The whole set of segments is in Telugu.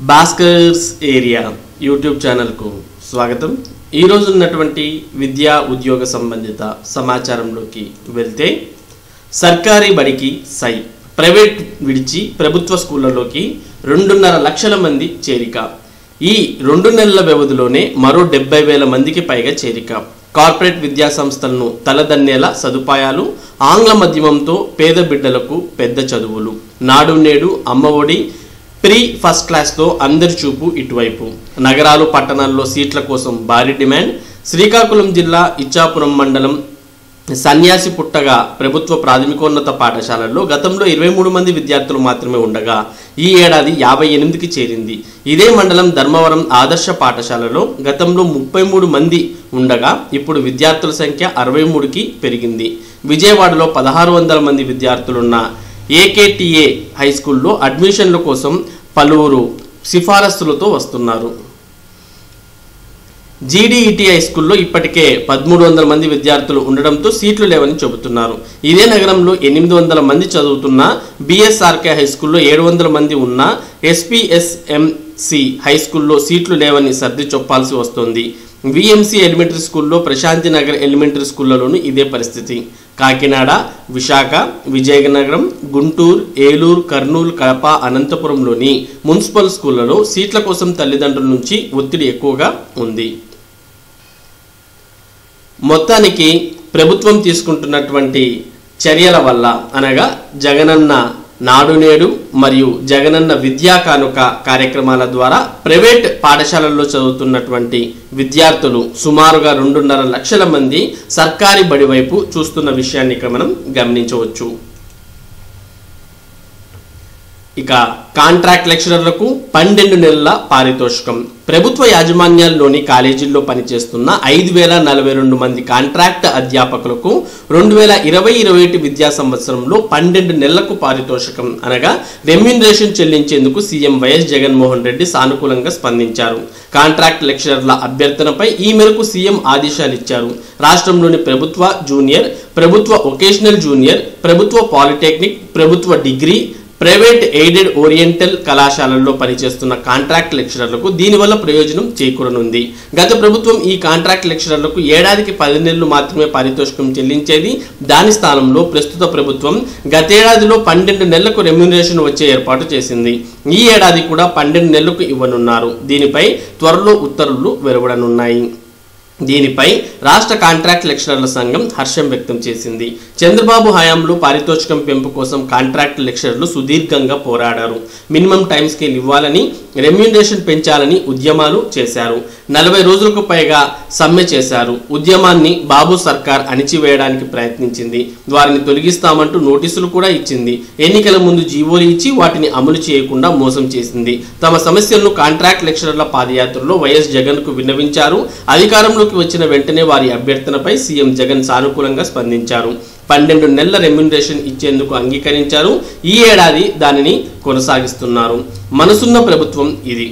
భాస్కర్స్ ఏరియా యూట్యూబ్ ఛానల్కు స్వాగతం ఈరోజు ఉన్నటువంటి విద్యా ఉద్యోగ సంబంధిత సమాచారంలోకి వెళ్తే సర్కారీ బడికి సై ప్రైవేట్ విడిచి ప్రభుత్వ స్కూళ్ళలోకి రెండున్నర లక్షల మంది చేరిక ఈ రెండు నెలల వ్యవధిలోనే మరో డెబ్బై వేల మందికి పైగా చేరిక కార్పొరేట్ విద్యా సంస్థలను తలదన్నేలా సదుపాయాలు ఆంగ్ల మాధ్యమంతో పేద బిడ్డలకు పెద్ద చదువులు నాడు నేడు అమ్మఒడి ప్రీ ఫస్ట్ క్లాస్తో అందరి చూపు ఇటువైపు నగరాలు పట్టణాల్లో సీట్ల కోసం భారీ డిమాండ్ శ్రీకాకుళం జిల్లా ఇచ్చాపురం మండలం సన్యాసి పుట్టగా ప్రభుత్వ ప్రాథమికోన్నత పాఠశాలల్లో గతంలో ఇరవై మూడు మంది విద్యార్థులు మాత్రమే ఉండగా ఈ ఏడాది యాభై ఎనిమిదికి చేరింది ఇదే మండలం ధర్మవరం ఆదర్శ పాఠశాలలో గతంలో ముప్పై మూడు మంది ఉండగా ఇప్పుడు విద్యార్థుల సంఖ్య అరవై మూడుకి పెరిగింది విజయవాడలో పదహారు వందల మంది విద్యార్థులున్న ఏకేటీఏ హై స్కూల్లో అడ్మిషన్ల కోసం పలువురు సిఫారసులతో వస్తున్నారు జీడీఈటీ హై స్కూల్లో ఇప్పటికే పదమూడు వందల మంది విద్యార్థులు ఉండడంతో సీట్లు లేవని చెబుతున్నారు ఇదే నగరంలో ఎనిమిది వందల మంది చదువుతున్న బిఎస్ఆర్కే హై స్కూల్లో ఏడు వందల మంది ఉన్న ఎస్పీఎస్ఎంసి హై స్కూల్లో సీట్లు లేవని సర్ది చెప్పాల్సి వస్తోంది విఎంసి ఎలిమెంటరీ స్కూల్లో ప్రశాంతి నగర్ ఎలిమెంటరీ స్కూళ్ళలోనూ ఇదే పరిస్థితి కాకినాడ విశాఖ విజయనగరం గుంటూరు ఏలూరు కర్నూలు కడప అనంతపురంలోని మున్సిపల్ స్కూళ్లలో సీట్ల కోసం తల్లిదండ్రుల నుంచి ఒత్తిడి ఎక్కువగా ఉంది మొత్తానికి ప్రభుత్వం తీసుకుంటున్నటువంటి చర్యల వల్ల అనగా జగనన్న నాడు నేడు మరియు జగనన్న విద్యా కానుక కార్యక్రమాల ద్వారా ప్రైవేట్ పాఠశాలల్లో చదువుతున్నటువంటి విద్యార్థులు సుమారుగా రెండున్నర లక్షల మంది సర్కారీ బడి వైపు చూస్తున్న విషయాన్ని ఇక్కడ మనం గమనించవచ్చు ఇక కాంట్రాక్ట్ లెక్చరర్లకు పన్నెండు నెలల పారితోషికం ప్రభుత్వ యాజమాన్యాల్లోని కాలేజీల్లో పనిచేస్తున్న ఐదు వేల నలభై రెండు మంది కాంట్రాక్ట్ అధ్యాపకులకు రెండు వేల ఇరవై ఇరవై ఒకటి విద్యా సంవత్సరంలో పన్నెండు నెలలకు పారితోషికం అనగా రెమ్యూనరేషన్ చెల్లించేందుకు సీఎం వైఎస్ జగన్మోహన్ రెడ్డి సానుకూలంగా స్పందించారు కాంట్రాక్ట్ లెక్చరర్ల అభ్యర్థనపై ఈ మేరకు సీఎం ఆదేశాలు ఇచ్చారు రాష్ట్రంలోని ప్రభుత్వ జూనియర్ ప్రభుత్వ వొకేషనల్ జూనియర్ ప్రభుత్వ పాలిటెక్నిక్ ప్రభుత్వ డిగ్రీ ప్రైవేట్ ఎయిడెడ్ ఓరియంటల్ కళాశాలల్లో పనిచేస్తున్న కాంట్రాక్ట్ లెక్చరర్లకు దీనివల్ల ప్రయోజనం చేకూరనుంది గత ప్రభుత్వం ఈ కాంట్రాక్ట్ లెక్చరర్లకు ఏడాదికి పది నెలలు మాత్రమే పారితోషికం చెల్లించేది దాని స్థానంలో ప్రస్తుత ప్రభుత్వం గతేడాదిలో పన్నెండు నెలలకు రెమ్యూనరేషన్ వచ్చే ఏర్పాటు చేసింది ఈ ఏడాది కూడా పన్నెండు నెలలకు ఇవ్వనున్నారు దీనిపై త్వరలో ఉత్తర్వులు వెలువడనున్నాయి దీనిపై రాష్ట్ర కాంట్రాక్ట్ లెక్చరర్ల సంఘం హర్షం వ్యక్తం చేసింది చంద్రబాబు హయాంలో పారితోషికం పెంపు కోసం కాంట్రాక్ట్ లెక్చరర్లు సుదీర్ఘంగా పోరాడారు మినిమం టైం స్కేల్ ఇవ్వాలని రెమ్యూనరేషన్ పెంచాలని ఉద్యమాలు చేశారు నలభై రోజులకు పైగా సమ్మె చేశారు ఉద్యమాన్ని బాబు సర్కార్ అణిచివేయడానికి ప్రయత్నించింది వారిని తొలగిస్తామంటూ నోటీసులు కూడా ఇచ్చింది ఎన్నికల ముందు జీవోలు ఇచ్చి వాటిని అమలు చేయకుండా మోసం చేసింది తమ సమస్యలను కాంట్రాక్ట్ లెక్చరర్ల పాదయాత్రలో వైఎస్ జగన్ కు విన్నవించారు అధికారంలోకి వచ్చిన వెంటనే వారి అభ్యర్థనపై సీఎం జగన్ సానుకూలంగా స్పందించారు పన్నెండు నెలల రెమ్యునరేషన్ ఇచ్చేందుకు అంగీకరించారు ఈ ఏడాది దానిని కొనసాగిస్తున్నారు మనసున్న ప్రభుత్వం ఇది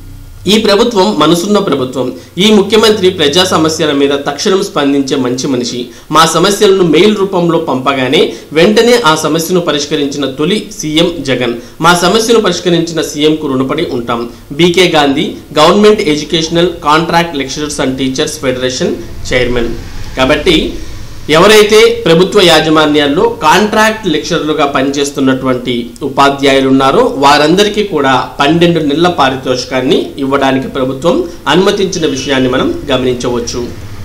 ఈ ప్రభుత్వం మనసున్న ప్రభుత్వం ఈ ముఖ్యమంత్రి ప్రజా సమస్యల మీద తక్షణం స్పందించే మంచి మనిషి మా సమస్యలను మెయిల్ రూపంలో పంపగానే వెంటనే ఆ సమస్యను పరిష్కరించిన తొలి సీఎం జగన్ మా సమస్యను పరిష్కరించిన సీఎంకు రుణపడి ఉంటాం BK Gandhi government educational contract lecturers and teachers federation chairman కాబట్టి ఎవరైతే ప్రభుత్వ యాజమాన్యాల్లో కాంట్రాక్ట్ లెక్చరర్లుగా పనిచేస్తున్నటువంటి ఉపాధ్యాయులు ఉన్నారో వారందరికీ కూడా పన్నెండు నెలల పారితోషికాన్ని ఇవ్వడానికి ప్రభుత్వం అనుమతించిన విషయాన్ని మనం గమనించవచ్చు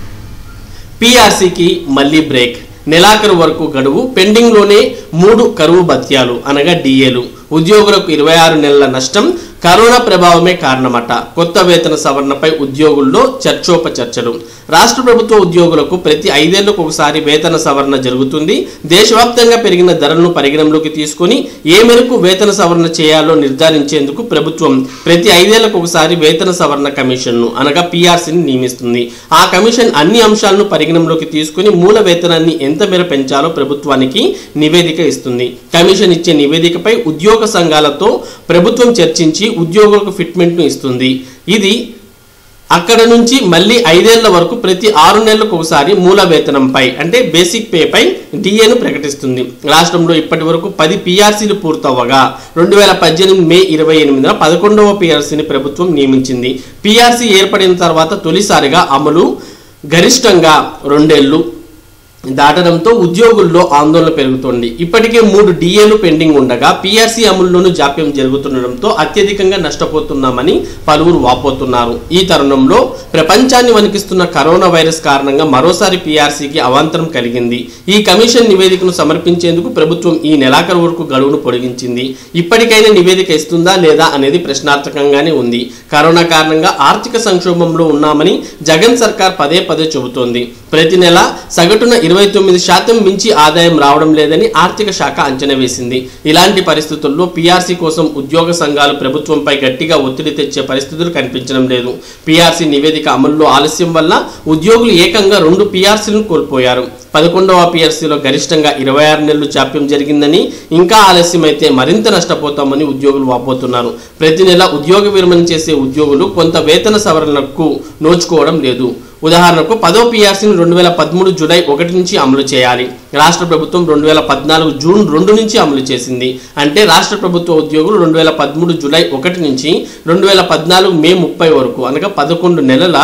పిఆర్సీకి మళ్ళీ బ్రేక్ నెలాఖరు వరకు గడువు పెండింగ్లోనే మూడు కరువు భత్యాలు అనగా డిఏలు ఉద్యోగులకు ఇరవై ఆరు నెలల నష్టం కరోనా ప్రభావమే కారణమట కొత్త వేతన సవరణపై ఉద్యోగుల్లో చర్చోపచర్చలు రాష్ట్ర ప్రభుత్వ ఉద్యోగులకు ప్రతి ఐదేళ్లకు ఒకసారి వేతన సవరణ జరుగుతుంది దేశవ్యాప్తంగా పెరిగిన ధరలను పరిగణనలోకి తీసుకొని ఏ మేరకు వేతన సవరణ చేయాలో నిర్ధారించేందుకు ప్రభుత్వం ప్రతి ఐదేళ్లకు ఒకసారి వేతన సవరణ కమిషన్ను అనగా పీఆర్సీని నియమిస్తుంది ఆ కమిషన్ అన్ని అంశాలను పరిగణనలోకి తీసుకొని మూల వేతనాన్ని ఎంత మేర పెంచాలో ప్రభుత్వానికి నివేదిక ఇస్తుంది కమిషన్ ఇచ్చే నివేదికపై ఉద్యోగ సంఘాలతో ప్రభుత్వం చర్చించి ఉద్యోగులకు ఫిట్మెంట్ను ఇస్తుంది ఇది అక్కడ నుంచి మళ్ళీ ఐదేళ్ల వరకు ప్రతి ఆరు నెలలకు ఒకసారి మూల వేతనంపై అంటే బేసిక్ పేపై డిఏను ప్రకటిస్తుంది రాష్ట్రంలో ఇప్పటి వరకు పది పిఆర్సీలు పూర్తవగా రెండు వేల పద్దెనిమిది మే ఇరవై ఎనిమిదిన పదకొండవ పిఆర్సీని ప్రభుత్వం నియమించింది పిఆర్సీ ఏర్పడిన తర్వాత తొలిసారిగా అమలు గరిష్టంగా రెండేళ్లు దాటడంతో ఉద్యోగుల్లో ఆందోళన పెరుగుతోంది ఇప్పటికే మూడు డిఏలు పెండింగ్ ఉండగా పీఆర్సీ అమలులోనూ జాప్యం జరుగుతుండడంతో అత్యధికంగా నష్టపోతున్నామని పలువురు వాపోతున్నారు ఈ తరుణంలో ప్రపంచాన్ని వణికిస్తున్న కరోనా వైరస్ కారణంగా మరోసారి పీఆర్సీకి అవాంతరం కలిగింది ఈ కమిషన్ నివేదికను సమర్పించేందుకు ప్రభుత్వం ఈ నెలాఖరు వరకు గడువును పొడిగించింది ఇప్పటికైనా నివేదిక ఇస్తుందా లేదా అనేది ప్రశ్నార్థకంగానే ఉంది కరోనా కారణంగా ఆర్థిక సంక్షోభంలో ఉన్నామని జగన్ సర్కార్ పదే పదే చెబుతోంది ప్రతి నెల సగటున ఇరవై తొమ్మిది శాతం మించి ఆదాయం రావడం లేదని ఆర్థిక శాఖ అంచనా వేసింది ఇలాంటి పరిస్థితుల్లో పీఆర్సీ కోసం ఉద్యోగ సంఘాలు ప్రభుత్వంపై గట్టిగా ఒత్తిడి తెచ్చే పరిస్థితులు కనిపించడం లేదు పీఆర్సీ నివేదిక అమల్లో ఆలస్యం వల్ల ఉద్యోగులు ఏకంగా రెండు పీఆర్సీలను కోల్పోయారు పదకొండవ పీఆర్సీలో గరిష్టంగా ఇరవై ఆరు నెలలు జాప్యం జరిగిందని ఇంకా ఆలస్యమైతే మరింత నష్టపోతామని ఉద్యోగులు వాపోతున్నారు ప్రతి నెల ఉద్యోగ విరమణ చేసే ఉద్యోగులు కొంత వేతన సవరణకు నోచుకోవడం లేదు ఉదాహరణకు పదో పీఆర్సీని రెండు వేల పదమూడు జూలై ఒకటి నుంచి అమలు చేయాలి రాష్ట్ర ప్రభుత్వం రెండు వేల పద్నాలుగు జూన్ రెండు నుంచి అమలు చేసింది అంటే రాష్ట్ర ప్రభుత్వ ఉద్యోగులు రెండు వేల పదమూడు జూలై ఒకటి నుంచి రెండు వేల పద్నాలుగు మే ముప్పై వరకు అనగా పదకొండు నెలల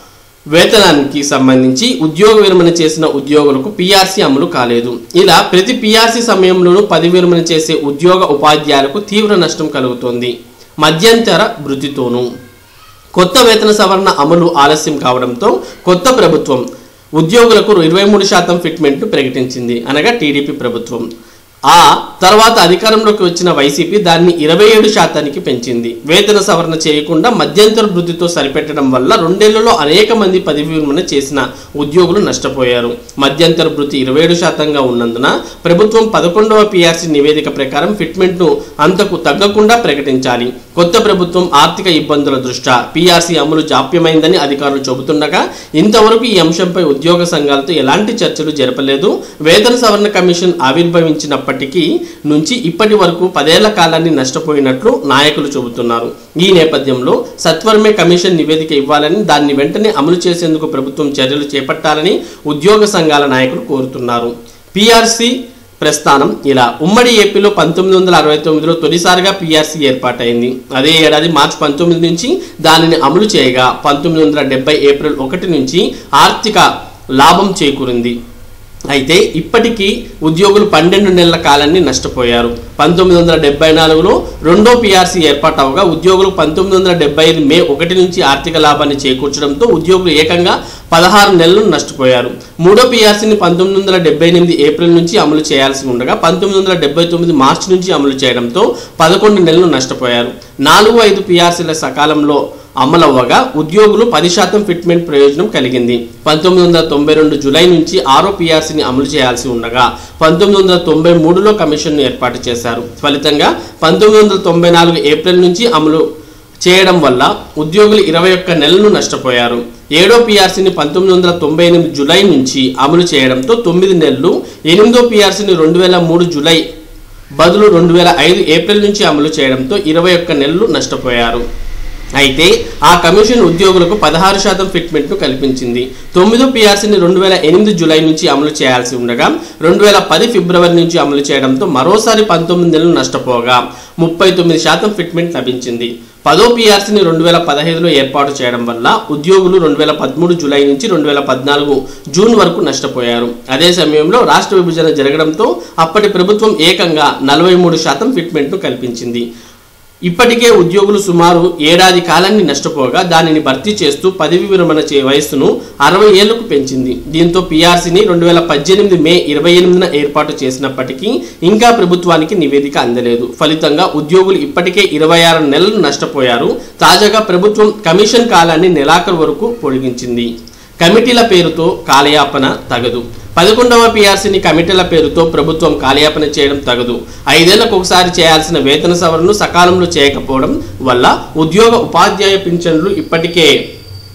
వేతనానికి సంబంధించి ఉద్యోగ విరమణ చేసిన ఉద్యోగులకు పీఆర్సీ అమలు కాలేదు ఇలా ప్రతి పీఆర్సీ సమయంలోనూ పది విరమణ చేసే ఉద్యోగ ఉపాధ్యాయులకు తీవ్ర నష్టం కలుగుతోంది మధ్యంతర వృత్తితోనూ కొత్త వేతన సవరణ అమలు ఆలస్యం కావడంతో కొత్త ప్రభుత్వం ఉద్యోగులకు ఇరవై మూడు శాతం ఫిట్మెంట్ను ప్రకటించింది అనగా టీడీపీ ప్రభుత్వం ఆ తర్వాత అధికారంలోకి వచ్చిన వైసీపీ దాన్ని ఇరవై ఏడు శాతానికి పెంచింది వేతన సవరణ చేయకుండా మధ్యంతర వృద్ధితో సరిపెట్టడం వల్ల రెండేళ్లలో అనేక మంది పదవి విరమణ చేసిన ఉద్యోగులు నష్టపోయారు మధ్యంతర వృత్తి ఇరవై ఏడు శాతంగా ఉన్నందున ప్రభుత్వం పదకొండవ పిఆర్సీ నివేదిక ప్రకారం ఫిట్మెంట్ను అంతకు తగ్గకుండా ప్రకటించాలి కొత్త ప్రభుత్వం ఆర్థిక ఇబ్బందుల దృష్ట్యా పీఆర్సీ అమలు జాప్యమైందని అధికారులు చెబుతుండగా ఇంతవరకు ఈ అంశంపై ఉద్యోగ సంఘాలతో ఎలాంటి చర్చలు జరపలేదు వేతన సవరణ కమిషన్ ఆవిర్భవించినప్పటికీ నుంచి ఇప్పటి వరకు పదేళ్ల కాలాన్ని నష్టపోయినట్లు నాయకులు చెబుతున్నారు ఈ నేపథ్యంలో సత్వరమే కమిషన్ నివేదిక ఇవ్వాలని దాన్ని వెంటనే అమలు చేసేందుకు ప్రభుత్వం చర్యలు చేపట్టాలని ఉద్యోగ సంఘాల నాయకులు కోరుతున్నారు పీఆర్సీ ప్రస్థానం ఇలా ఉమ్మడి ఏపీలో పంతొమ్మిది వందల అరవై తొమ్మిదిలో తొలిసారిగా పీఆర్సీ ఏర్పాటైంది అదే ఏడాది మార్చి పంతొమ్మిది నుంచి దానిని అమలు చేయగా పంతొమ్మిది వందల డెబ్బై ఏప్రిల్ ఒకటి నుంచి ఆర్థిక లాభం చేకూరింది అయితే ఇప్పటికీ ఉద్యోగులు పన్నెండు నెలల కాలాన్ని నష్టపోయారు పంతొమ్మిది వందల డెబ్బై నాలుగులో రెండో పీఆర్సీ ఏర్పాటవగా ఉద్యోగులు పంతొమ్మిది వందల డెబ్బై ఐదు మే ఒకటి నుంచి ఆర్థిక లాభాన్ని చేకూర్చడంతో ఉద్యోగులు ఏకంగా పదహారు నెలలు నష్టపోయారు మూడో పీఆర్సీని పంతొమ్మిది వందల డెబ్బై ఎనిమిది ఏప్రిల్ నుంచి అమలు చేయాల్సి ఉండగా పంతొమ్మిది వందల డెబ్బై తొమ్మిది మార్చి నుంచి అమలు చేయడంతో పదకొండు నెలలు నష్టపోయారు నాలుగు ఐదు పీఆర్సీల సకాలంలో అమలవ్వగా ఉద్యోగులు పది శాతం ఫిట్మెంట్ ప్రయోజనం కలిగింది పంతొమ్మిది వందల తొంభై రెండు జూలై నుంచి ఆరో పీఆర్సీని అమలు చేయాల్సి ఉండగా పంతొమ్మిది వందల తొంభై మూడులో కమిషన్ను ఏర్పాటు చేశారు ఫలితంగా పంతొమ్మిది వందల తొంభై నాలుగు ఏప్రిల్ నుంచి అమలు చేయడం వల్ల ఉద్యోగులు ఇరవై ఒక్క నెలలను నష్టపోయారు ఏడో పీఆర్సీని పంతొమ్మిది వందల తొంభై ఎనిమిది జూలై నుంచి అమలు చేయడంతో తొమ్మిది నెలలు ఎనిమిదో పీఆర్సీని రెండు వేల మూడు జూలై బదులు రెండు వేల ఐదు ఏప్రిల్ నుంచి అమలు చేయడంతో ఇరవై ఒక్క నెలలు నష్టపోయారు అయితే ఆ కమిషన్ ఉద్యోగులకు పదహారు శాతం ఫిట్మెంట్ను కల్పించింది తొమ్మిదో పీఆర్సీని రెండు వేల ఎనిమిది జూలై నుంచి అమలు చేయాల్సి ఉండగా రెండు వేల పది ఫిబ్రవరి నుంచి అమలు చేయడంతో మరోసారి పంతొమ్మిది నెలలు నష్టపోగా ముప్పై తొమ్మిది శాతం ఫిట్మెంట్ లభించింది పదో పీఆర్సీని రెండు వేల పదహైదులో ఏర్పాటు చేయడం వల్ల ఉద్యోగులు రెండు వేల పదమూడు జూలై నుంచి రెండు వేల పద్నాలుగు జూన్ వరకు నష్టపోయారు అదే సమయంలో రాష్ట్ర విభజన జరగడంతో అప్పటి ప్రభుత్వం ఏకంగా నలభై మూడు శాతం ఫిట్మెంట్ను కల్పించింది ఇప్పటికే ఉద్యోగులు సుమారు ఏడాది కాలాన్ని నష్టపోగా దానిని భర్తీ చేస్తూ పదవి విరమణ చే వయస్సును అరవై ఏళ్లకు పెంచింది దీంతో పీఆర్సీని రెండు వేల పద్దెనిమిది మే ఇరవై ఎనిమిదిన ఏర్పాటు చేసినప్పటికీ ఇంకా ప్రభుత్వానికి నివేదిక అందలేదు ఫలితంగా ఉద్యోగులు ఇప్పటికే ఇరవై ఆరు నెలలు నష్టపోయారు తాజాగా ప్రభుత్వం కమిషన్ కాలాన్ని నెలాఖరు వరకు పొడిగించింది కమిటీల పేరుతో కాలయాపన తగదు పదకొండవ పీఆర్సీని కమిటీల పేరుతో ప్రభుత్వం కాలయాపన చేయడం తగదు ఐదేళ్లకు ఒకసారి చేయాల్సిన వేతన సవరణను సకాలంలో చేయకపోవడం వల్ల ఉద్యోగ ఉపాధ్యాయ పింఛన్లు ఇప్పటికే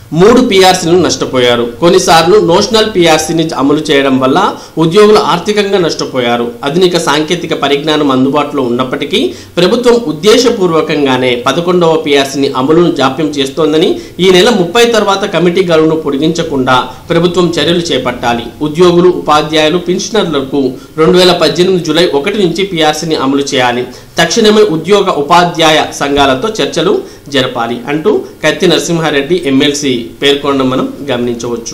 మూడు పీఆర్సీలను నష్టపోయారు కొన్నిసార్లు నోషనల్ పీఆర్సీని అమలు చేయడం వల్ల ఉద్యోగులు ఆర్థికంగా నష్టపోయారు ఆధునిక సాంకేతిక పరిజ్ఞానం అందుబాటులో ఉన్నప్పటికీ ప్రభుత్వం ఉద్దేశపూర్వకంగానే పదకొండవ పీఆర్సీని అమలును జాప్యం చేస్తోందని ఈ నెల ముప్పై తర్వాత కమిటీ గడువును పొడిగించకుండా ప్రభుత్వం చర్యలు చేపట్టాలి ఉద్యోగులు ఉపాధ్యాయులు పెన్షనర్లకు రెండు వేల పద్దెనిమిది జూలై ఒకటి నుంచి పీఆర్సీని అమలు చేయాలి తక్షణమే ఉద్యోగ ఉపాధ్యాయ సంఘాలతో చర్చలు జరపాలి అంటూ కత్తి నరసింహారెడ్డి ఎమ్మెల్సీ పేర్కొనడం మనం గమనించవచ్చు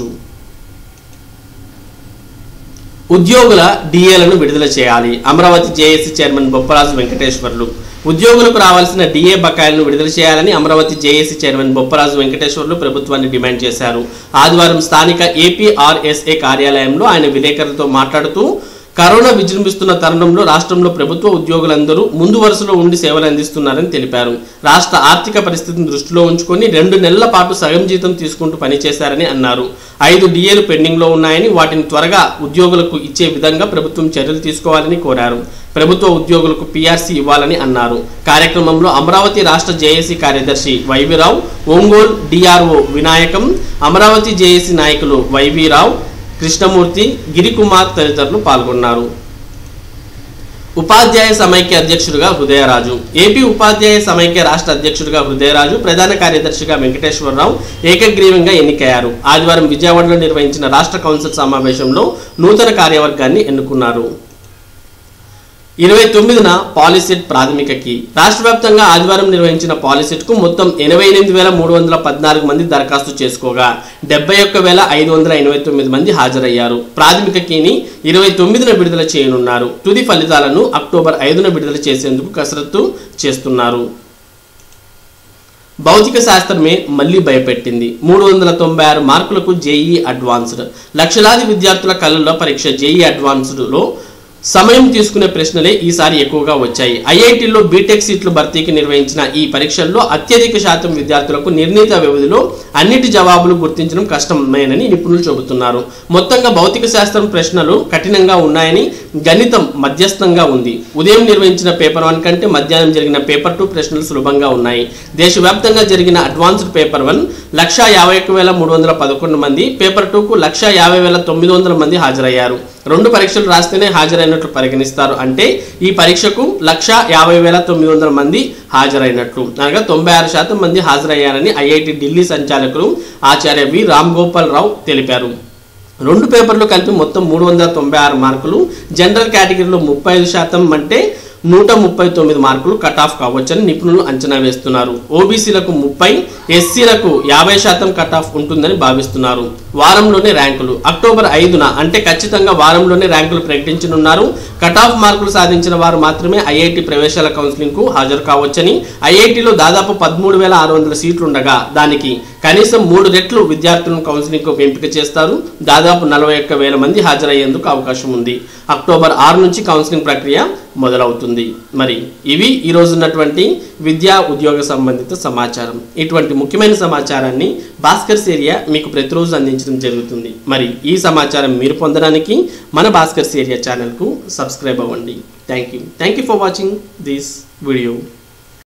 ఉద్యోగుల డిఏలను విడుదల చేయాలి అమరావతి జేఏసీ చైర్మన్ బొప్పరాజు వెంకటేశ్వర్లు ఉద్యోగులకు రావాల్సిన డిఏ బకాయిలను విడుదల చేయాలని అమరావతి జేఏసీ చైర్మన్ బొప్పరాజు వెంకటేశ్వర్లు ప్రభుత్వాన్ని డిమాండ్ చేశారు ఆదివారం స్థానిక ఏపీఆర్ఎస్ఏ కార్యాలయంలో ఆయన విలేకరులతో మాట్లాడుతూ కరోనా విజృంభిస్తున్న తరుణంలో రాష్ట్రంలో ప్రభుత్వ ఉద్యోగులందరూ ముందు వరుసలో ఉండి సేవలు అందిస్తున్నారని తెలిపారు రాష్ట్ర ఆర్థిక పరిస్థితిని దృష్టిలో ఉంచుకొని రెండు నెలల పాటు సగం జీతం తీసుకుంటూ పనిచేశారని అన్నారు ఐదు డిఏలు పెండింగ్లో ఉన్నాయని వాటిని త్వరగా ఉద్యోగులకు ఇచ్చే విధంగా ప్రభుత్వం చర్యలు తీసుకోవాలని కోరారు ప్రభుత్వ ఉద్యోగులకు పీఆర్సీ ఇవ్వాలని అన్నారు కార్యక్రమంలో అమరావతి రాష్ట్ర జేఏసీ కార్యదర్శి వైవిరావు ఒంగోలు డిఆర్ఓ వినాయకం అమరావతి జేఏసీ నాయకులు వైవీరావు కృష్ణమూర్తి గిరికుమార్ తదితరులు పాల్గొన్నారు ఉపాధ్యాయ సమైక్య అధ్యక్షుడిగా హృదయరాజు ఏపీ ఉపాధ్యాయ సమైక్య రాష్ట్ర అధ్యక్షుడిగా హృదయరాజు ప్రధాన కార్యదర్శిగా వెంకటేశ్వరరావు ఏకగ్రీవంగా ఎన్నికయ్యారు ఆదివారం విజయవాడలో నిర్వహించిన రాష్ట్ర కౌన్సిల్ సమావేశంలో నూతన కార్యవర్గాన్ని ఎన్నుకున్నారు ఇరవై తొమ్మిదిన పాలిసెట్ ప్రాథమికకి రాష్ట్ర వ్యాప్తంగా ఆదివారం నిర్వహించిన పాలిసెట్కు మొత్తం ఎనభై ఎనిమిది వేల మూడు వందల పద్నాలుగు మంది దరఖాస్తు చేసుకోగా డెబ్బై ఒక్క వేల ఐదు వందల ఎనభై తొమ్మిది మంది హాజరయ్యారు ప్రాథమిక కీని ఇరవై తొమ్మిదిన విడుదల చేయనున్నారు తుది ఫలితాలను అక్టోబర్ ఐదున విడుదల చేసేందుకు కసరత్తు చేస్తున్నారు భౌతిక శాస్త్రమే మళ్ళీ భయపెట్టింది మూడు వందల తొంభై ఆరు మార్కులకు జేఈ అడ్వాన్స్డ్ లక్షలాది విద్యార్థుల కళ్ళల్లో పరీక్ష జేఈ అడ్వాన్స్డ్లో సమయం తీసుకునే ప్రశ్నలే ఈసారి ఎక్కువగా వచ్చాయి ఐఐటీలో బీటెక్ సీట్లు భర్తీకి నిర్వహించిన ఈ పరీక్షల్లో అత్యధిక శాతం విద్యార్థులకు నిర్ణీత వ్యవధిలో అన్నిటి జవాబులు గుర్తించడం కష్టమేనని నిపుణులు చెబుతున్నారు మొత్తంగా భౌతిక శాస్త్రం ప్రశ్నలు కఠినంగా ఉన్నాయని గణితం మధ్యస్థంగా ఉంది ఉదయం నిర్వహించిన పేపర్ వన్ కంటే మధ్యాహ్నం జరిగిన పేపర్ టూ ప్రశ్నలు సులభంగా ఉన్నాయి దేశవ్యాప్తంగా జరిగిన అడ్వాన్స్డ్ పేపర్ వన్ లక్ష యాభై ఒక్క వేల మూడు వందల పదకొండు మంది పేపర్ టూకు లక్ష యాభై వేల తొమ్మిది వందల మంది హాజరయ్యారు రెండు పరీక్షలు రాస్తేనే హాజరైనట్లు పరిగణిస్తారు అంటే ఈ పరీక్షకు లక్ష యాభై వేల తొమ్మిది వందల మంది హాజరైనట్లు అనగా తొంభై ఆరు శాతం మంది హాజరయ్యారని ఐఐటి ఢిల్లీ సంచాలకులు ఆచార్య వి రామ్ గోపాల్ రావు తెలిపారు రెండు పేపర్లు కలిపి మొత్తం మూడు వందల తొంభై ఆరు మార్కులు జనరల్ కేటగిరీలో ముప్పై ఐదు శాతం అంటే నూట ముప్పై తొమ్మిది మార్కులు కట్ ఆఫ్ కావచ్చని నిపుణులు అంచనా వేస్తున్నారు ఓబీసీలకు ముప్పై ఎస్సీలకు యాభై శాతం కట్ ఆఫ్ ఉంటుందని భావిస్తున్నారు వారంలోనే ర్యాంకులు అక్టోబర్ ఐదున అంటే ఖచ్చితంగా వారంలోనే ర్యాంకులు ప్రకటించనున్నారు కట్ ఆఫ్ మార్కులు సాధించిన వారు మాత్రమే ఐఐటి ప్రవేశాల కౌన్సిలింగ్ కు హాజరు కావచ్చని ఐఐటిలో దాదాపు పదమూడు వేల ఆరు వందల సీట్లు ఉండగా దానికి కనీసం మూడు రెట్లు విద్యార్థులను కౌన్సిలింగ్ కు ఎంపిక చేస్తారు దాదాపు నలభై ఒక్క వేల మంది హాజరయ్యేందుకు అవకాశం ఉంది అక్టోబర్ ఆరు నుంచి కౌన్సిలింగ్ ప్రక్రియ మొదలవుతుంది మరి ఇవి ఈ రోజు ఉన్నటువంటి విద్యా ఉద్యోగ సంబంధిత సమాచారం ఇటువంటి ముఖ్యమైన సమాచారాన్ని భాస్కర్ ఏరియా మీకు ప్రతిరోజు అందించడం జరుగుతుంది మరి ఈ సమాచారం మీరు పొందడానికి మన భాస్కర్ ఏరియా ఛానల్కు సబ్స్క్రైబ్ అవ్వండి thank you thank you for watching this video